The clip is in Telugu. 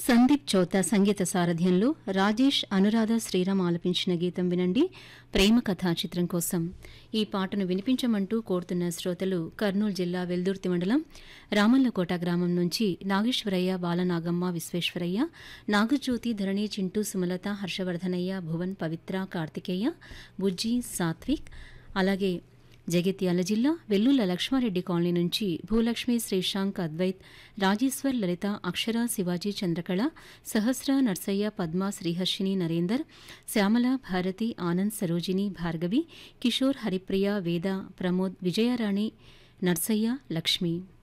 సందీప్ చౌత సంగీత సారథ్యంలో రాజేష్ అనురాధ శ్రీరామ్ ఆలపించిన గీతం వినండి ప్రేమ కథా చిత్రం కోసం ఈ పాటను వినిపించమంటూ కోరుతున్న శ్రోతలు కర్నూలు జిల్లా వెల్దుర్తి మండలం రామల్లకోట గ్రామం నుంచి నాగేశ్వరయ్య బాలనాగమ్మ విశ్వేశ్వరయ్య నాగజ్యోతి ధరణి చింటూ సుమలత హర్షవర్ధనయ్య భువన్ పవిత్ర కార్తికేయ బుజ్జి సాత్విక్ అలాగే జగిత్యాల జిల్లా వెల్లుల లక్ష్మారెడ్డి కాలనీ నుంచి భూలక్ష్మి శ్రీశాంక్ అద్వైత్ రాజేశ్వర్ లలిత అక్షర శివాజీ చంద్రకళ సహస్ర నర్సయ్య పద్మ శ్రీహర్షిని నరేందర్ శ్యామల భారతి ఆనంద్ సరోజిని భార్గవి కిషోర్ హరిప్రియ వేద ప్రమోద్ విజయారాణి నర్సయ్య లక్ష్మి